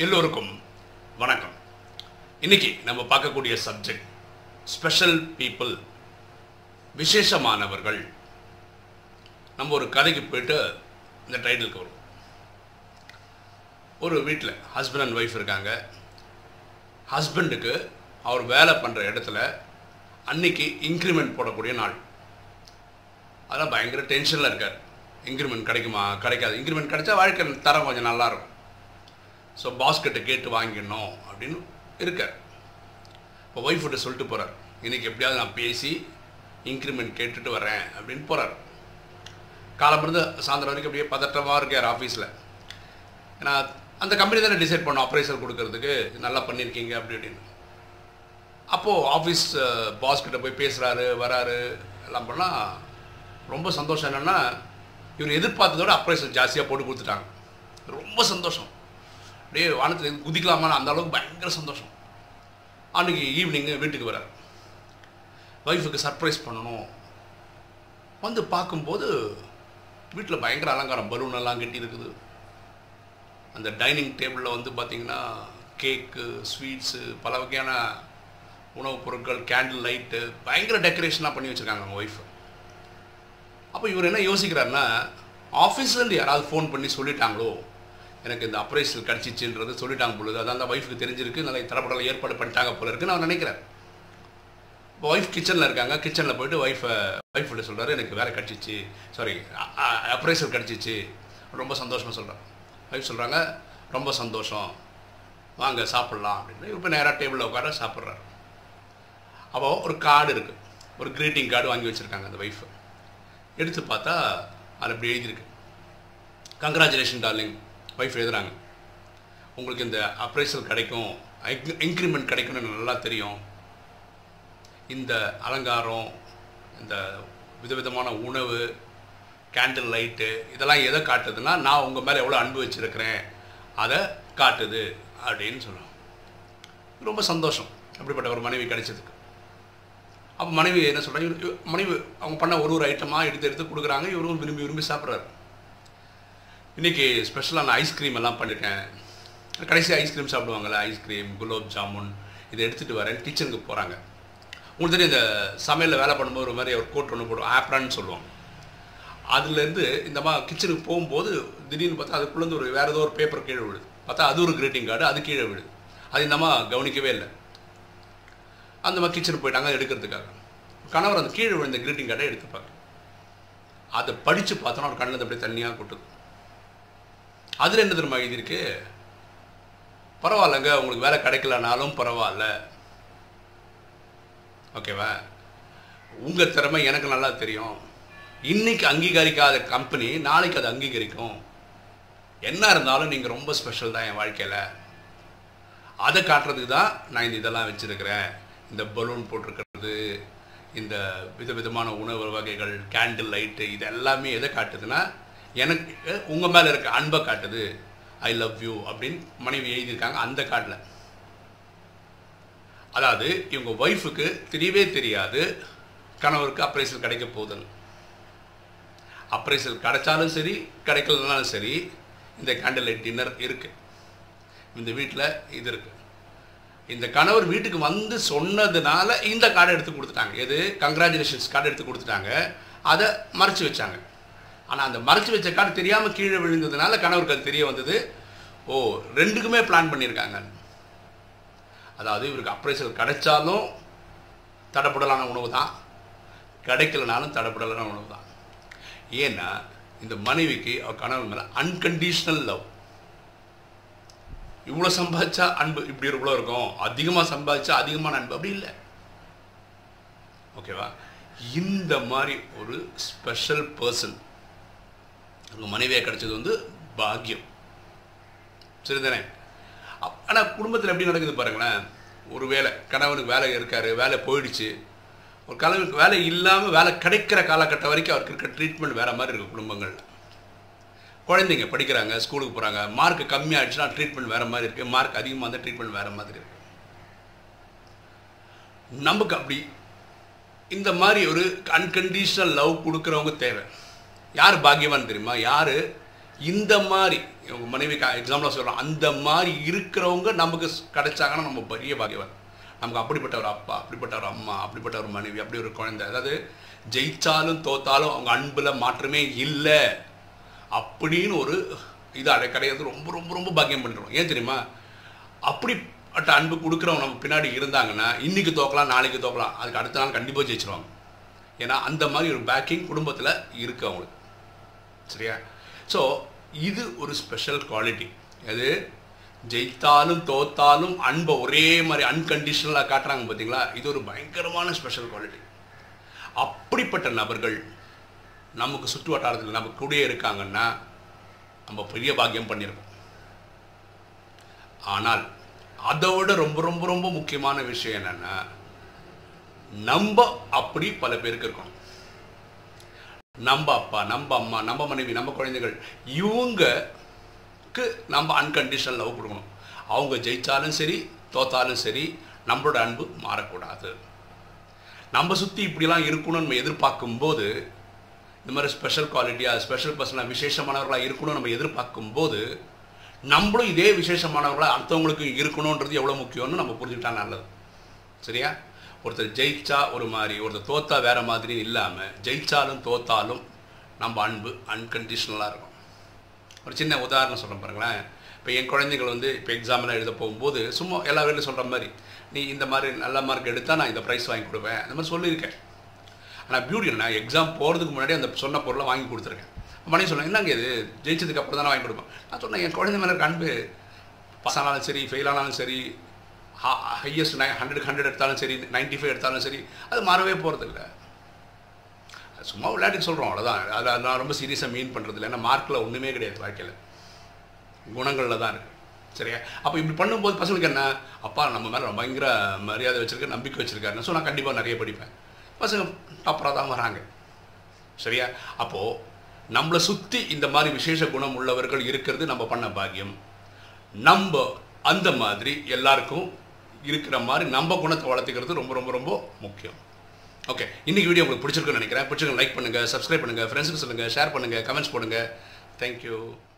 எல்லோருக்கும் வணக்கம் இன்னைக்கு நம்ம பார்க்கக்கூடிய சப்ஜெக்ட் ஸ்பெஷல் பீப்புள் விசேஷமானவர்கள் நம்ம ஒரு கதைக்கு போயிட்டு இந்த டைட்டிலுக்கு வரும் ஒரு வீட்டில் ஹஸ்பண்ட் அண்ட் ஒய்ஃப் இருக்காங்க ஹஸ்பண்டுக்கு அவர் வேலை பண்ணுற இடத்துல அன்னைக்கு இன்க்ரிமெண்ட் போடக்கூடிய நாள் அதெல்லாம் பயங்கர டென்ஷனில் இருக்கார் இன்க்ரிமெண்ட் கிடைக்குமா கிடைக்காது இன்க்ரிமெண்ட் கிடைச்சா வாழ்க்கை தரம் கொஞ்சம் நல்லா இருக்கும் ஸோ பாஸ்கெட்டை கேட்டு வாங்கிடணும் அப்படின்னு இருக்கார் இப்போ ஒய்ஃப்கிட்ட சொல்லிட்டு போகிறார் இன்றைக்கி எப்படியாவது நான் பேசி இன்க்ரிமெண்ட் கேட்டுட்டு வரேன் அப்படின்னு போகிறார் காலமிருந்து சாயந்தரம் வரைக்கும் அப்படியே பதட்டமாக இருக்கார் ஆஃபீஸில் ஏன்னா அந்த கம்பெனி தானே டிசைட் பண்ணோம் அப்ரைசல் கொடுக்கறதுக்கு நல்லா பண்ணியிருக்கீங்க அப்படி அப்படின்னு அப்போது ஆஃபீஸ் பாஸ்கிட்ட போய் பேசுகிறாரு வராரு எல்லாம் பண்ணால் ரொம்ப சந்தோஷம் என்னென்னா இவர் எதிர்பார்த்ததோட அப்ரைசல் ஜாஸ்தியாக போட்டு கொடுத்துட்டாங்க ரொம்ப சந்தோஷம் அப்படியே வானத்தில் குதிக்கலாமான்னு அந்த அளவுக்கு பயங்கர சந்தோஷம் அன்றைக்கி ஈவினிங்கு வீட்டுக்கு வரார் ஒய்ஃபுக்கு சர்ப்ரைஸ் பண்ணணும் வந்து பார்க்கும்போது வீட்டில் பயங்கர அலங்காரம் பலூன் எல்லாம் கட்டி இருக்குது அந்த டைனிங் டேபிளில் வந்து பார்த்திங்கன்னா கேக்கு ஸ்வீட்ஸு பல வகையான உணவுப் பொருட்கள் கேண்டில் லைட்டு பயங்கர டெக்கரேஷனாக பண்ணி வச்சுருக்காங்க அவங்க ஒய்ஃபு அப்போ இவர் என்ன யோசிக்கிறாருன்னா ஆஃபீஸ்லேருந்து யாராவது ஃபோன் பண்ணி சொல்லிட்டாங்களோ எனக்கு இந்த அப்ரைசல் கிடச்சிச்சுன்றது சொல்லிட்டாங்க பொழுது அதான் அந்த ஒய்ஃபுக்கு தெரிஞ்சிருக்கு நல்லா தரப்படலாம் ஏற்பாடு பண்ணிட்டாங்க போல இருக்குன்னு அவர் நினைக்கிறேன் இப்போ ஒய்ஃப் கிச்சனில் இருக்காங்க கிச்சனில் போயிட்டு ஒய்ஃபை ஒய்ஃப்கிட்ட சொல்கிறாரு எனக்கு வேலை கிடச்சிச்சு சாரி அப்ரைசல் கிடச்சிச்சு ரொம்ப சந்தோஷமாக சொல்கிறேன் ஒய்ஃப் சொல்கிறாங்க ரொம்ப சந்தோஷம் வாங்க சாப்பிட்லாம் அப்படின்னு இப்போ நேராக டேபிளில் உட்கார சாப்பிட்றாரு அப்போ ஒரு கார்டு இருக்குது ஒரு க்ரீட்டிங் கார்டு வாங்கி வச்சுருக்காங்க அந்த ஒய்ஃபு எடுத்து பார்த்தா அதில் இப்படி எழுதியிருக்கு கங்க்ராச்சுலேஷன் டார்லிங் ஒய்ஃப் எழுதுகிறாங்க உங்களுக்கு இந்த அப்ரைசல் கிடைக்கும் இன்க்ரிமெண்ட் கிடைக்கும்னு எனக்கு நல்லா தெரியும் இந்த அலங்காரம் இந்த விதவிதமான உணவு கேண்டில் லைட்டு இதெல்லாம் எதை காட்டுதுன்னா நான் உங்கள் மேலே எவ்வளோ அன்பு வச்சுருக்கிறேன் அதை காட்டுது அப்படின்னு சொல்லுவோம் ரொம்ப சந்தோஷம் அப்படிப்பட்ட ஒரு மனைவி கிடைச்சதுக்கு அப்போ மனைவி என்ன சொல்கிறாங்க மனைவி அவங்க பண்ண ஒரு ஒரு ஐட்டமாக எடுத்து எடுத்து கொடுக்குறாங்க இவரும் விரும்பி விரும்பி சாப்பிட்றாரு இன்றைக்கி ஸ்பெஷலாக நான் ஐஸ்கிரீம் எல்லாம் பண்ணிட்டேன் கடைசி ஐஸ்கிரீம் சாப்பிடுவாங்கள்ல ஐஸ்கிரீம் குலோப் ஜாமுன் இதை எடுத்துகிட்டு வரேன் கிச்சனுக்கு போகிறாங்க உங்களுக்கு தெரியும் இந்த சமையலில் வேலை பண்ணும்போது ஒரு மாதிரி ஒரு கோட் ஒன்று போடும் ஆப்ரான்னு சொல்லுவாங்க அதுலேருந்து இந்த மாதிரி கிச்சனுக்கு போகும்போது திடீர்னு பார்த்தா அதுக்குள்ளேருந்து ஒரு வேறு ஏதோ ஒரு பேப்பர் கீழே விழுது பார்த்தா அது ஒரு கிரீட்டிங் கார்டு அது கீழே விழுது அது இந்த மாதிரி கவனிக்கவே இல்லை அந்த மாதிரி கிச்சனுக்கு போயிட்டாங்க எடுக்கிறதுக்காக கணவர் அந்த கீழே விழுந்த கிரீட்டிங் கார்டை எடுத்துப்பாங்க அதை படித்து பார்த்தோன்னா ஒரு கண்ணில் அப்படியே தண்ணியாக கொட்டுது அதில் என்ன தெரியுமா எழுதியிருக்கு பரவாயில்லைங்க உங்களுக்கு வேலை கிடைக்கலனாலும் பரவாயில்ல ஓகேவா உங்கள் திறமை எனக்கு நல்லா தெரியும் இன்னைக்கு அங்கீகரிக்காத கம்பெனி நாளைக்கு அதை அங்கீகரிக்கும் என்ன இருந்தாலும் நீங்கள் ரொம்ப ஸ்பெஷல் தான் என் வாழ்க்கையில் அதை காட்டுறதுக்கு தான் நான் இந்த இதெல்லாம் வச்சுருக்கிறேன் இந்த பலூன் போட்டிருக்கிறது இந்த விதவிதமான உணவு வகைகள் கேண்டில் லைட்டு இது எல்லாமே எதை காட்டுதுன்னா எனக்கு உங்கள் மேலே இருக்க அன்பை காட்டுது ஐ லவ் யூ அப்படின்னு மனைவி எழுதியிருக்காங்க அந்த கார்டில் அதாவது இவங்க ஒய்ஃபுக்கு தெரியவே தெரியாது கணவருக்கு அப்ரைசல் கிடைக்க போகுதுன்னு அப்ரைசல் கிடைச்சாலும் சரி கிடைக்கலனாலும் சரி இந்த கேண்டில் லைட் டின்னர் இருக்குது இந்த வீட்டில் இது இருக்குது இந்த கணவர் வீட்டுக்கு வந்து சொன்னதுனால இந்த கார்டை எடுத்து கொடுத்துட்டாங்க எது கங்க்ராச்சுலேஷன்ஸ் கார்டு எடுத்து கொடுத்துட்டாங்க அதை மறைச்சி வச்சாங்க ஆனால் அந்த மறைச்சி வச்ச கார்டு தெரியாமல் கீழே விழுந்ததுனால கணவருக்கு அது தெரிய வந்தது ஓ ரெண்டுக்குமே பிளான் பண்ணியிருக்காங்க அதாவது இவருக்கு அப்ரைசல் கிடைச்சாலும் தடப்படலான உணவு தான் கிடைக்கலனாலும் தடப்படலான உணவு தான் ஏன்னா இந்த மனைவிக்கு அவர் கணவர் மேலே அன்கண்டிஷ்னல் லவ் இவ்வளோ சம்பாதிச்சா அன்பு இப்படி இவ்வளோ இருக்கும் அதிகமாக சம்பாதிச்சா அதிகமான அன்பு அப்படி இல்லை ஓகேவா இந்த மாதிரி ஒரு ஸ்பெஷல் பர்சன் உங்கள் மனைவியாக கிடைச்சது வந்து பாக்கியம் சரிதானே ஆனால் குடும்பத்தில் எப்படி நடக்குது பாருங்களேன் ஒரு வேலை கணவனுக்கு வேலை இருக்கார் வேலை போயிடுச்சு ஒரு கணவனுக்கு வேலை இல்லாமல் வேலை கிடைக்கிற காலகட்டம் வரைக்கும் அவருக்கு இருக்க ட்ரீட்மெண்ட் வேறு மாதிரி இருக்குது குடும்பங்களில் குழந்தைங்க படிக்கிறாங்க ஸ்கூலுக்கு போகிறாங்க மார்க் கம்மியாகிடுச்சுன்னா ட்ரீட்மெண்ட் வேறு மாதிரி இருக்குது மார்க் அதிகமாக இருந்தால் ட்ரீட்மெண்ட் வேறு மாதிரி இருக்குது நமக்கு அப்படி இந்த மாதிரி ஒரு அன்கண்டிஷனல் லவ் கொடுக்குறவங்க தேவை யார் பாக்கியவான் தெரியுமா யார் இந்த மாதிரி உங்க மனைவி எக்ஸாம்பிளாக சொல்கிறோம் அந்த மாதிரி இருக்கிறவங்க நமக்கு கிடைச்சாங்கன்னா நம்ம பெரிய பாக்கியவன் நமக்கு அப்படிப்பட்ட ஒரு அப்பா அப்படிப்பட்ட ஒரு அம்மா அப்படிப்பட்ட ஒரு மனைவி அப்படி ஒரு குழந்தை அதாவது ஜெயிச்சாலும் தோத்தாலும் அவங்க அன்பில் மாற்றமே இல்லை அப்படின்னு ஒரு இது அடை கிடையாது ரொம்ப ரொம்ப ரொம்ப பாக்கியம் பண்ணுறோம் ஏன் தெரியுமா அப்படிப்பட்ட அன்பு கொடுக்குறவங்க நம்ம பின்னாடி இருந்தாங்கன்னா இன்னைக்கு தோக்கலாம் நாளைக்கு தோக்கலாம் அதுக்கு அடுத்த நாள் கண்டிப்பாக ஜெயிச்சிருவாங்க ஏன்னா அந்த மாதிரி ஒரு பேக்கிங் குடும்பத்தில் இருக்குது அவங்களுக்கு சரியா ஸோ இது ஒரு ஸ்பெஷல் குவாலிட்டி அது ஜெயித்தாலும் தோத்தாலும் அன்பை ஒரே மாதிரி அன்கண்டிஷனலாக காட்டுறாங்க பார்த்தீங்களா இது ஒரு பயங்கரமான ஸ்பெஷல் குவாலிட்டி அப்படிப்பட்ட நபர்கள் நமக்கு சுற்று வட்டாரத்தில் நமக்கு கூடயே இருக்காங்கன்னா நம்ம பெரிய பாக்கியம் பண்ணியிருக்கோம் ஆனால் அதை விட ரொம்ப ரொம்ப ரொம்ப முக்கியமான விஷயம் என்னன்னா நம்ம அப்படி பல பேருக்கு இருக்கணும் நம்ம அப்பா நம்ம அம்மா நம்ம மனைவி நம்ம குழந்தைகள் இவங்கக்கு நம்ம அன்கண்டிஷனல் லவ் கொடுக்கணும் அவங்க ஜெயித்தாலும் சரி தோத்தாலும் சரி நம்மளோட அன்பு மாறக்கூடாது நம்ம சுற்றி இப்படிலாம் இருக்கணும்னு நம்ம எதிர்பார்க்கும்போது இந்த மாதிரி ஸ்பெஷல் குவாலிட்டியாக ஸ்பெஷல் பர்சனாக விசேஷமானவர்களாக இருக்கணும்னு நம்ம எதிர்பார்க்கும்போது நம்மளும் இதே விசேஷமானவர்களாக அடுத்தவங்களுக்கு இருக்கணுன்றது எவ்வளோ முக்கியம்னு நம்ம புரிஞ்சுக்கிட்டா நல்லது சரியா ஒருத்தர் ஜெயிச்சா ஒரு மாதிரி ஒருத்தர் தோத்தா வேற மாதிரி இல்லாமல் ஜெயிச்சாலும் தோத்தாலும் நம்ம அன்பு அன்கண்டிஷனலாக இருக்கும் ஒரு சின்ன உதாரணம் சொல்கிறேன் பாருங்களேன் இப்போ என் குழந்தைகள் வந்து இப்போ எக்ஸாம்லாம் எழுத போகும்போது சும்மா எல்லா வேலையும் சொல்கிற மாதிரி நீ இந்த மாதிரி நல்ல மார்க் எடுத்தால் நான் இந்த ப்ரைஸ் வாங்கி கொடுப்பேன் அந்த மாதிரி சொல்லியிருக்கேன் ஆனால் பியூட்டி நான் எக்ஸாம் போகிறதுக்கு முன்னாடி அந்த சொன்ன பொருளை வாங்கி கொடுத்துருக்கேன் மணி சொன்னேன் என்னங்க இது ஜெயிச்சதுக்கு அப்புறம் தானே வாங்கி கொடுப்பேன் நான் சொன்னேன் என் குழந்தை மேலே இருக்க அன்பு பாஸ் ஆனாலும் சரி ஃபெயில் ஆனாலும் சரி ஹையஸ்ட் நை ஹண்ட்ரட் ஹண்ட்ரட் எடுத்தாலும் சரி நைன்ட்டி ஃபைவ் எடுத்தாலும் சரி அது மாறவே போகிறதில்ல சும்மா விளையாட்டுக்கு சொல்கிறோம் அவ்வளோதான் அதில் நான் ரொம்ப சீரியஸாக மீன் பண்ணுறது இல்லை ஏன்னா மார்க்கில் ஒன்றுமே கிடையாது வாழ்க்கையில் குணங்களில் தான் இருக்குது சரியா அப்போ இப்படி பண்ணும்போது பசங்களுக்கு என்ன அப்பா நம்ம மேலே பயங்கர மரியாதை வச்சுருக்க நம்பிக்கை வச்சுருக்காருன்னு ஸோ நான் கண்டிப்பாக நிறைய படிப்பேன் பசங்க டாப்பராக தான் வராங்க சரியா அப்போது நம்மளை சுற்றி இந்த மாதிரி விசேஷ குணம் உள்ளவர்கள் இருக்கிறது நம்ம பண்ண பாக்கியம் நம்ம அந்த மாதிரி எல்லாருக்கும் இருக்கிற மாதிரி நம்ம குணத்தை வளர்த்துக்கிறது ரொம்ப ரொம்ப ரொம்ப முக்கியம் ஓகே இன்னைக்கு வீடியோ உங்களுக்கு பிடிச்சிருக்குன்னு நினைக்கிறேன் பிடிச்சிருக்க லைக் பண்ணுங்கள் சப்ஸ்கிரைப் பண்ணுங்கள் ஃப்ரெண்ட்ஸுக்கு சொல்லுங்கள் ஷேர் பண்ணுங்கள் கமெண்ட்ஸ் போடுங்க தேங்க்யூ